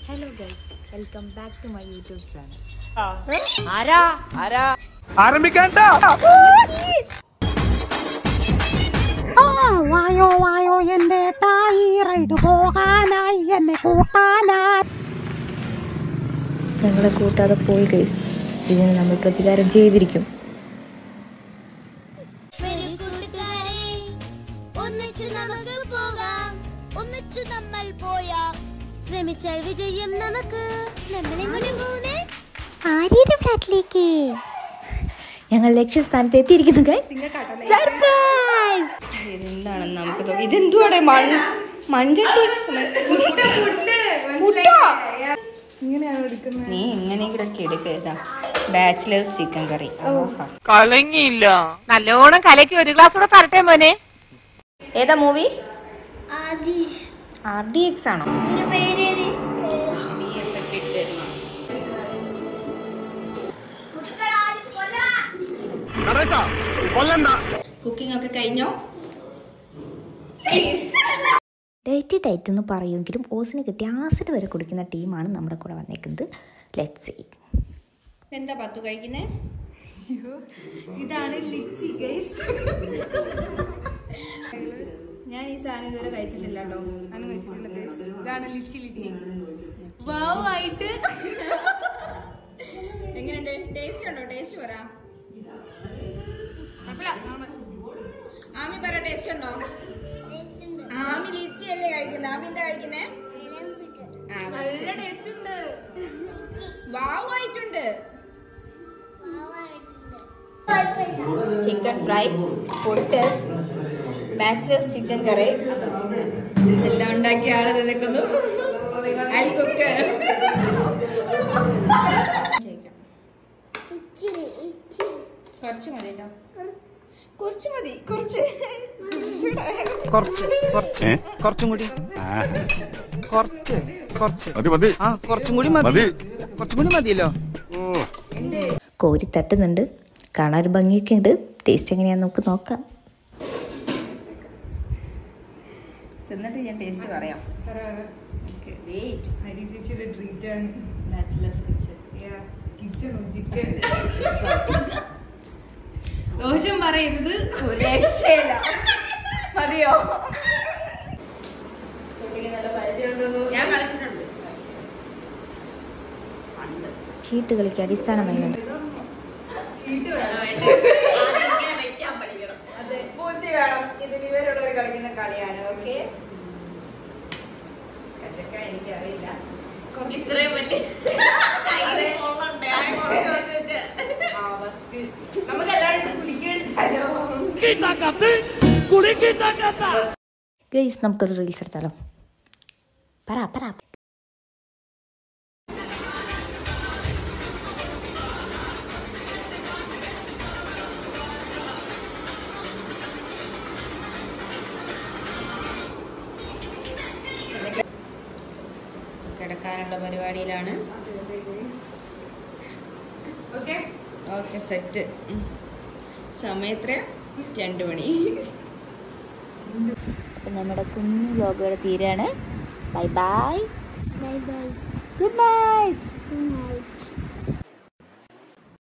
Hello guys welcome back to my YouTube channel ആരാ ആരാ വായോ വായോ എന്റെ ടായി റൈഡ് പോകാനായി എന്നെ കൂട്ടാനായി ഞങ്ങളെ കൂട്ടാതെ പോയി ഗൈസ് ഇതിന് നമ്മൾ പ്രതികാരം ചെയ്തിരിക്കും വരൂ കൂട്ടുകാരെ ഒന്നിച്ചു നമുക്ക് പോകാം ഒന്നിച്ചു നമ്മൾ പോയാം ശ്രമിച്ചാൽ വിജയം നമുക്ക് നമ്മൾ എങ്ങോട്ട് പോകുന്നേ ആര്യയുടെ ഫ്ലാറ്റിലേക്ക് ഞങ്ങൾ ലക്ഷ്യസ്ഥാനത്ത് എത്തിയിരിക്കുന്നു ഗൈസ് സർപ്രൈസ് എന്താണ് നമുക്ക് തോ- ഇതെന്തുവാടെ മൺ മൺചട്ടി നീ എങ്ങനെയെങ്കിലൊക്കെ എടുക്കുക ബാച്ചിലേഴ്സ് ചിക്കൻ കറി ആഹാ. നല്ലോണം കലക്കി ഒരു ഗ്ലാസ് കൂടെ തരട്ടെ മോനെ ഏതാ movie Aadhi R D X ആണോ എന്റെ പേരേത് കുക്കിംഗ് ഒക്കെ കഴിഞ്ഞോ ഡേറ്റ് ഡേറ്റ് എന്ന് പറയുമെങ്കിലും ഓസിന് കിട്ടിയ ആസിഡ് വരെ കുടിക്കുന്ന ടീമാണ് നമ്മുടെ കൂടെ വന്നേക്കുന്നത് ലെറ്റ് സി എന്താ പത്തു കഴിക്കുന്നേ ഞാൻ ഈ സാധനം ഇതുവരെ കഴിച്ചിട്ടില്ല കേട്ടോ എങ്ങനെയുണ്ട് ടേസ്റ്റ് ഉണ്ടോ ടേസ്റ്റ് പറ ആമി പറ ടേസ്റ്റ് ഉണ്ടോ ആമി ലിച്ചി അല്ലേ കഴിക്കുന്നത് ആമി എന്താ കഴിക്കുന്നേ വാവായിട്ടുണ്ട് ചിക്കൻ ഫ്രൈ പൊട്ട് ബാച്ചിലേഴ്സ് ചിക്കൻ കറി എല്ലാം ഉണ്ടാക്കിയ ആള് നിൽക്കുന്നു അൽക്കൊക്കെ കുറച്ച് മതി കേട്ടോ കുറച്ച് മതി കുറച്ച് കുറച്ച് കുറച്ച് കുറച്ചും കൂടി കുറച്ച് കുറച്ച് മതി മതി ആ കുറച്ചും കൂടി മതി മതി. കുറച്ചും കൂടി മതിയല്ലോ കോരി തട്ടുന്നുണ്ട് കാണാൻ ഒരു ഭംഗിയൊക്കെ ഉണ്ട് ടേസ്റ്റ് എങ്ങനെയാന്ന് നമുക്ക് നോക്കാം തിന്നിട്ട് ഞാൻ ടേസ്റ്റ് പറയാം Okay, wait. ദോഷം പറയരുത് ഒരു രക്ഷയില്ല മതിയോ കുട്ടിക്ക് നല്ല പരിചയമുണ്ടെന്ന് ഞാൻ കളിച്ചിട്ടുണ്ട് ചീട്ട് കളിക്ക് അടിസ്ഥാനമായുണ്ട് ബുദ്ധി വേണം ഇതിന് ഇവരുള്ളവർ കളിക്കുന്ന കളിയാണ് ഓക്കെ കശക്ക എനിക്കറിയില്ല ഇത്രയും വലിയ നമുക്ക് എല്ലാവരും കുലിക്കെടുത്താലോ ഗൈസ് നമുക്കൊരു റീൽസ് എടുത്താലോ പറ പറ കിടക്കാനുള്ള പരിപാടിയിലാണ് ഓക്കെ ഓക്കെ സെറ്റ് സമയത്ര രണ്ടു മണി അപ്പം നമ്മുടെ കുഞ്ഞു വ്ലോഗുകൾ തീരാണ് bye bye bye bye good night good night